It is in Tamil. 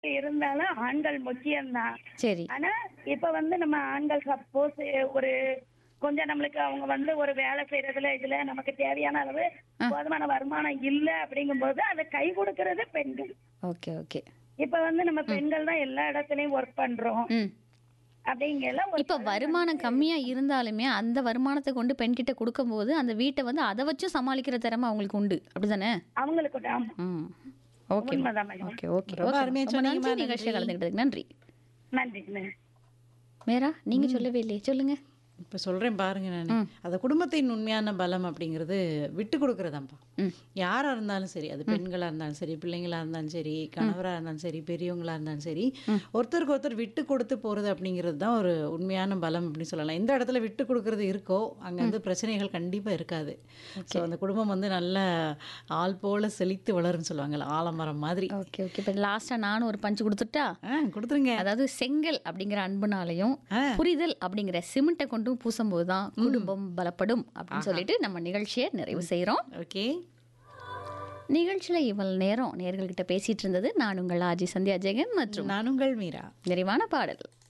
இருந்தாலும் ஆண்கள் முக்கியம்தான் சரி ஆனா இப்ப வந்து நம்ம ஆண்கள் சப்போஸ் ஒரு கொஞ்சம் நம்மளுக்கு அவங்க வந்து ஒரு வேலை செய்யறதுல இதுல நமக்கு தேவையான அளவு போதுமான வருமானம் இல்ல அப்படிங்கும்போது அதை கை கொடுக்கறது பெண்கள் ஓகே ஓகே இப்ப வந்து நம்ம பெண்கள் தான் எல்லா இடத்துலயும் ஒர்க் பண்றோம் ம் அப்படிங்கல ஒரு இப்ப வருமானம் கம்மியா இருந்தாலுமே அந்த வருமானத்தை கொண்டு பெண்கிட்ட கொடுக்கும்போது அந்த வீட்டை வந்து அதை வச்சு சமாளிக்கிற திறமை அவங்களுக்கு உண்டு அப்படிதானே அவங்களுக்கு ஒரு ஆமா, ம் ஓகே உண்மைதான் மேடம் ஓகே ஓகே ரொம்ப ஓகே. அருமையா ரொம்ப சொன்னீங்கம்மா, நன்றி நிகழ்ச்சியை நன்றி. கலந்துக்கிட்டதுக்கு நன்றி நன்றி நன்றி மேரா நீங்க சொல்லவே இல்லையே சொல்லுங்க இப்போ சொல்கிறேன் பாருங்க நான் அந்த குடும்பத்தின் உண்மையான பலம் அப்படிங்கிறது விட்டு கொடுக்குறதாம்ப்பா ம். யாராக இருந்தாலும் சரி அது பெண்களாக இருந்தாலும் சரி பிள்ளைங்களாக இருந்தாலும் சரி கணவராக இருந்தாலும் சரி பெரியவங்களா இருந்தாலும் சரி ஒருத்தருக்கு ஒருத்தர் விட்டு கொடுத்து போகிறது அப்படிங்கிறது தான் ஒரு உண்மையான பலம் அப்படின்னு சொல்லலாம் எந்த இடத்துல விட்டு கொடுக்கறது இருக்கோ அங்கே வந்து பிரச்சனைகள் கண்டிப்பாக இருக்காது ஸோ அந்த குடும்பம் வந்து நல்ல ஆள் போல செழித்து வளரும்னு சொல்லுவாங்கல்ல ஆலமரம் மாதிரி ஓகே ஓகே இப்போ லாஸ்டா நானும் ஒரு பஞ்ச் கொடுத்துட்டா ஆ கொடுத்துருங்க அதாவது செங்கல் அப்படிங்கிற அன்புனாலையும் ஆ. புரிதல் அப்படிங்கிற சிமெண்ட்டை கொண்டும் பூசும்போது தான் குடும்பம் பலப்படும் அப்படின்னு சொல்லிட்டு நம்ம நிகழ்ச்சியை நிறைவு செய்றோம் ஓகே நிகழ்ச்சியில இவ்வளவு நேரம் நேர்கள்கிட்ட பேசிட்டு இருந்தது நான் உங்கள் ஆஜி சந்தியா ஜெகன் மற்றும் நான் உங்கள் மீரா நிறைவான பாடல்